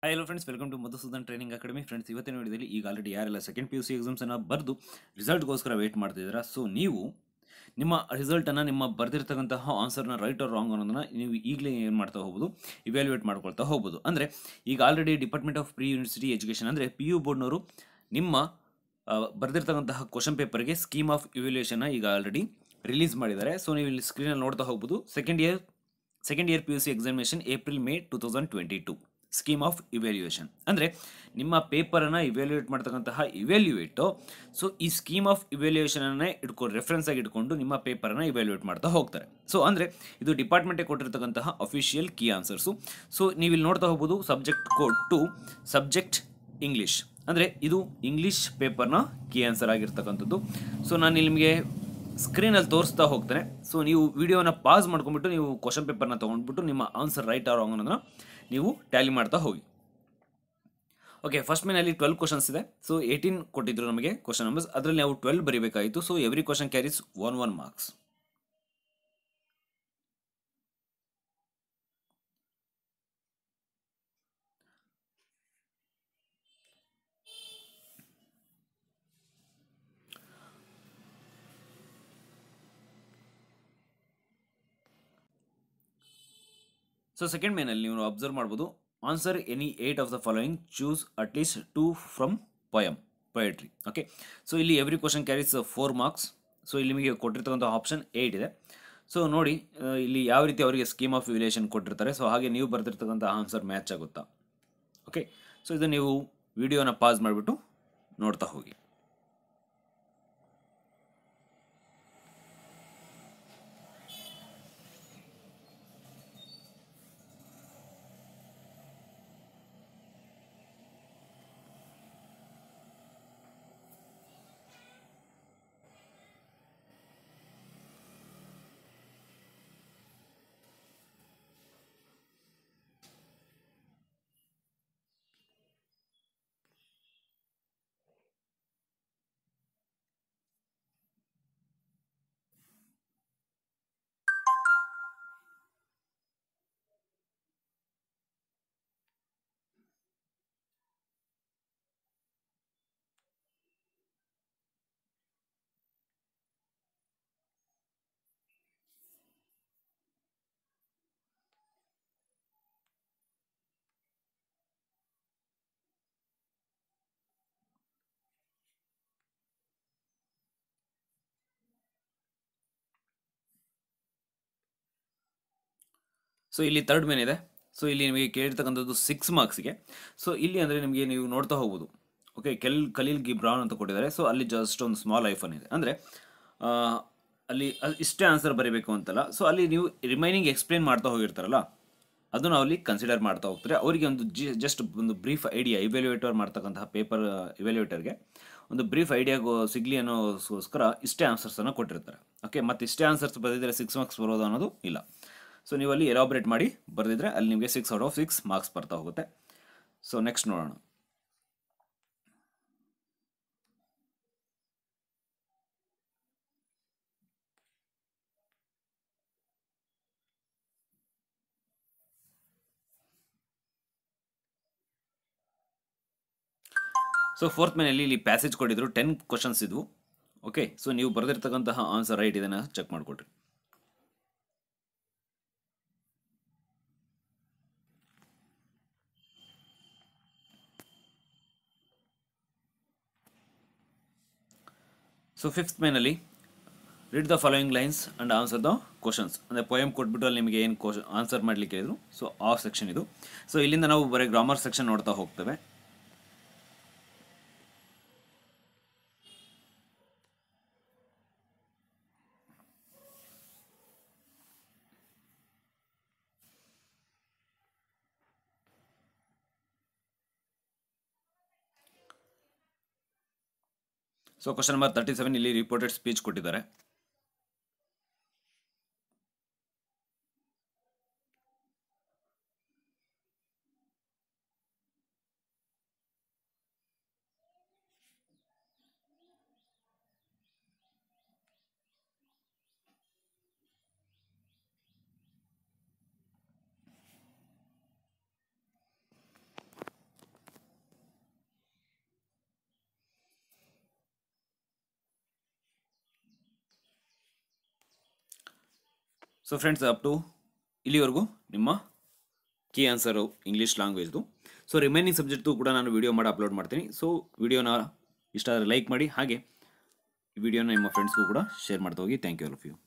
hi hello friends welcome to Madhusudan training academy friends ಇವತ್ತಿನ ವಿಡಿಯೋದಲ್ಲಿ ಈಗ ಆಲ್ರೆಡಿ ಯಾರೆಲ್ಲ ಸೆಕೆಂಡ್ ಪಿ ಯು ಸಿ ಎಕ್ಸಾಮ್ಸನ್ನು ಬರೆದು ರಿಸಲ್ಟ್ಗೋಸ್ಕರ ವೇಟ್ ಮಾಡ್ತಿದ್ದೀರಾ ಸೊ ನೀವು ನಿಮ್ಮ ರಿಸಲ್ಟನ್ನು ನಿಮ್ಮ ಬರೆದಿರ್ತಕ್ಕಂತಹ ಆನ್ಸರ್ನ ರೈಟ್ ಆರ್ ರಾಂಗ್ ಅನ್ನೋದನ್ನು ನೀವು ಈಗಲೇ ಏನು ಮಾಡ್ತಾ ಹೋಗ್ಬೋದು ಇವ್ಯಾಲ್ಯೂಯೇಟ್ ಮಾಡ್ಕೊಳ್ತಾ ಹೋಗ್ಬೋದು ಅಂದರೆ ಈಗ already department of pre university education ಅಂದರೆ ಪಿ ಯು ಬೋರ್ಡ್ನವರು ನಿಮ್ಮ ಆ, ಬರೆದಿರ್ತಕ್ಕಂತಹ ಕ್ವಶನ್ ಪೇಪರ್ಗೆ ಸ್ಕೀಮ್ ಆಫ್ ಇವ್ಯಾಲ್ಯೂಯೇಷನ್ನ ಈಗ ಆಲ್ರೆಡಿ ರಿಲೀಸ್ ಮಾಡಿದ್ದಾರೆ ಸೊ ನೀವು ಇಲ್ಲಿ ಸ್ಕ್ರೀನಲ್ಲಿ ನೋಡ್ತಾ ಹೋಗ್ಬೋದು second year second year P U C examination April May two thousand twenty two scheme of evaluation ಅಂದರೆ ನಿಮ್ಮ ಪೇಪರನ್ನು ಇವ್ಯಾಲ್ಯೂಯೇಟ್ ಮಾಡ್ತಕ್ಕಂತಹ ಇವ್ಯಾಲ್ಯೂಯೇಟು ಸೊ ಈ ಸ್ಕೀಮ್ ಆಫ್ ಇವ್ಯಾಲ್ಯೂಯೇಷನನ್ನೇ ಇಟ್ಕೊಂಡು ರೆಫರೆನ್ಸ್ ಆಗಿ ಇಟ್ಕೊಂಡು ನಿಮ್ಮ ಪೇಪರನ್ನು ಇವ್ಯಾಲ್ಯೂಯೇಟ್ ಮಾಡ್ತಾ ಹೋಗ್ತಾರೆ ಸೊ ಅಂದರೆ ಇದು ಡಿಪಾರ್ಟ್ಮೆಂಟೇ ಕೊಟ್ಟಿರ್ತಕ್ಕಂತಹ ಅಫಿಷಿಯಲ್ ಕೀ ಆನ್ಸರ್ಸು ಸೊ ನೀವು ಇಲ್ಲಿ ನೋಡ್ತಾ ಹೋಗ್ಬೋದು subject code two subject English ಅಂದರೆ ಇದು ಇಂಗ್ಲೀಷ್ ಪೇಪರ್ನ ಕೀ ಆನ್ಸರ್ ಆಗಿರ್ತಕ್ಕಂಥದ್ದು ಸೊ ನಾನು ಇಲ್ಲಿ ನಿಮಗೆ ಸ್ಕ್ರೀನಲ್ಲಿ ತೋರಿಸ್ತಾ ಹೋಗ್ತೇನೆ ಸೊ ನೀವು ವಿಡಿಯೋನ ಪಾಸ್ ಮಾಡ್ಕೊಂಡ್ಬಿಟ್ಟು ನೀವು ಕ್ವಶನ್ ಪೇಪರ್ನ ತೊಗೊಂಡ್ಬಿಟ್ಟು ನಿಮ್ಮ ಆನ್ಸರ್ ರೈಟ್ ಆರ್ ರಾಂಗ್ ಅನ್ನೋದನ್ನ ನೀವು ಟ್ಯಾಲಿ ಮಾಡ್ತಾ ಹೋಗಿ ಓಕೆ ಫಸ್ಟ್ ಮೇನಲ್ಲಿ ಟ್ವೆಲ್ ಕ್ವಶನ್ಸ್ ಇದೆ ಸೊ ಏಯ್ಟೀನ್ ಕೊಟ್ಟಿದ್ರು ನಮಗೆ ಕ್ವಶನ್ ನಂಬರ್ಸ್ ಅದರಲ್ಲಿ ನಾವು ಟ್ವೆಲ್ ಬರೀಬೇಕಾಯಿತು so every question carries one one marks so second ಮೇನಲ್ಲಿ ನೀವು ಅಬ್ಸರ್ವ್ ಮಾಡ್ಬೋದು answer any eight of the following choose at least two from poem poetry okay so ಇಲ್ಲಿ every question carries four marks so ಇಲ್ಲಿ ನಿಮಗೆ ಕೊಟ್ಟಿರ್ತಕ್ಕಂಥ option eight ಇದೆ so ನೋಡಿ ಆ, ಇಲ್ಲಿ ಯಾವ ರೀತಿ ಅವರಿಗೆ ಸ್ಕೀಮ್ ಆಫ್ ವಿಲೇಷನ್ ಕೊಟ್ಟಿರ್ತಾರೆ ಸೊ ಹಾಗೆ ನೀವು ಬರ್ತಿರ್ತಕ್ಕಂಥ ಆನ್ಸರ್ ಮ್ಯಾಚ್ ಆಗುತ್ತಾ ಓಕೆ ಸೊ ಇದು ನೀವು ವಿಡಿಯೋನ ಪಾಸ್ ಮಾಡಿಬಿಟ್ಟು ನೋಡ್ತಾ ಹೋಗಿ ಸೊ ಇಲ್ಲಿ ತರ್ಡ್ ಮೇನ್ ಇದೆ ಸೊ ಇಲ್ಲಿ ನಿಮಗೆ ಕೇಳಿರ್ತಕ್ಕಂಥದ್ದು ಸಿಕ್ಸ್ ಮಾರ್ಕ್ಸ್ಗೆ ಸೊ ಇಲ್ಲಿ ಅಂದರೆ ನಿಮಗೆ ನೀವು ನೋಡ್ತಾ ಹೋಗ್ಬೋದು ಓಕೆ ಕೆಲ್ ಖಲೀಲ್ ಗಿಬ್ರಾನ್ ಅಂತ ಕೊಟ್ಟಿದ್ದಾರೆ ಸೊ ಅಲ್ಲಿ ಜಸ್ಟ್ ಒಂದು ಸ್ಮಾಲ್ ಐಫನ್ ಇದೆ ಅಂದರೆ ಅಲ್ಲಿ ಅಲ್- ಇಷ್ಟೇ ಆನ್ಸರ್ ಬರೀಬೇಕು ಅಂತಲ್ಲ ಸೊ ಅಲ್ಲಿ ನೀವು ರಿಮೈನಿಂಗ್ ಎಕ್ಸ್ಪ್ಲೇನ್ ಮಾಡ್ತಾ ಹೋಗಿರ್ತಾರಲ್ಲ ಅದು ನಾವು ಅಲ್ಲಿ ಕನ್ಸಿಡರ್ ಮಾಡ್ತಾ ಹೋಗ್ತಾರೆ ಅವರಿಗೆ ಒಂದು ಜಿ ಜಸ್ಟ್ ಒಂದು ಬ್ರೀಫ್ ಐಡಿಯಾ ಇವ್ಯಾಲ್ಯೂಯೇಟರ್ ಮಾಡ್ತಕ್ಕಂತಹ ಪೇಪರ್ ಇವ್ಯಾಲ್ಯೂಯೇಟರ್ಗೆ ಒಂದು ಬ್ರೀಫ್ ಐಡಿಯಾ ಸಿಗಲಿ ಅನ್ನೋಸ್ಕರ ಇಷ್ಟೇ ಆನ್ಸರ್ಸನ್ನು ಕೊಟ್ಟಿರ್ತಾರೆ ಓಕೆ ಮತ್ತು ಇಷ್ಟೇ ಆನ್ಸರ್ಸ್ ಬರೆದಿದ್ರೆ ಸಿಕ್ಸ್ ಮಾರ್ಕ್ಸ್ ಬರೋದು ಅನ್ನೋದು ಇಲ್ಲ ಸೊ ನೀವು ಅಲ್ಲಿ ಎಲಾಬ್ರೇಟ್ ಮಾಡಿ ಬರೆದಿದ್ರೆ ಅಲ್ಲಿ ನಿಮಗೆ six out of six marks ಬರ್ತಾ ಹೋಗುತ್ತೆ ಸೊ ನೆಕ್ಸ್ಟ್ ನೋಡೋಣ ಸೊ ಫೋರ್ತ್ ಮೇನಲ್ಲಿ ಇಲ್ಲಿ ಪ್ಯಾಸೇಜ್ ಕೊಟ್ಟಿದ್ರು ಟೆನ್ ಕ್ವಶನ್ಸ್ ಇದ್ವು ಓಕೆ ಸೊ ನೀವು ಬರೆದಿರ್ತಕ್ಕಂತಹ ಆನ್ಸರ್ ರೈಟ್ ಇದನ್ನು ಚೆಕ್ ಮಾಡಿಕೊಡ್ರಿ ಸೊ ಫಿಫ್ತ್ ಮೇನಲ್ಲಿ read the following lines and answer the questions ಅಂದರೆ ಪೊಯಮ್ ಕೊಟ್ಬಿಟ್ಟು ಅಲ್ಲಿ ನಿಮಗೆ ಏನು ಕ್ವಶನ್ ಆನ್ಸರ್ ಮಾಡಲಿಕ್ಕೆ ಹೇಳಿದ್ರು ಸೊ ಆ ಸೆಕ್ಷನ್ ಇದು ಸೊ ಇಲ್ಲಿಂದ ನಾವು ಬರೀ ಗ್ರಾಮರ್ ಸೆಕ್ಷನ್ ನೋಡ್ತಾ ಹೋಗ್ತೇವೆ so question number thirty seven ಇಲ್ಲಿ ರಿಪೋರ್ಟೆಡ್ ಸ್ಪೀಚ್ ಕೊಟ್ಟಿದ್ದಾರೆ ಸೊ ಫ್ರೆಂಡ್ಸ್ ಅಪ್ ಟು ಇಲ್ಲಿವರೆಗೂ ನಿಮ್ಮ ಕೀ ಆನ್ಸರು ಇಂಗ್ಲೀಷ್ ಲ್ಯಾಂಗ್ವೇಜ್ದು ಸೊ ರಿಮೈನಿಂಗ್ ಸಬ್ಜೆಕ್ಟು ಕೂಡ ನಾನು ವಿಡಿಯೋ ಮಾಡಿ ಅಪ್ಲೋಡ್ ಮಾಡ್ತೀನಿ ಸೊ ವಿಡಿಯೋನ ಇಷ್ಟ ಆದರೆ ಲೈಕ್ ಮಾಡಿ ಹಾಗೆ ಈ ವಿಡಿಯೋನ ನಿಮ್ಮ ಫ್ರೆಂಡ್ಸ್ಗೂ ಕೂಡ ಶೇರ್ ಮಾಡ್ತಾ ಹೋಗಿ thank you all of you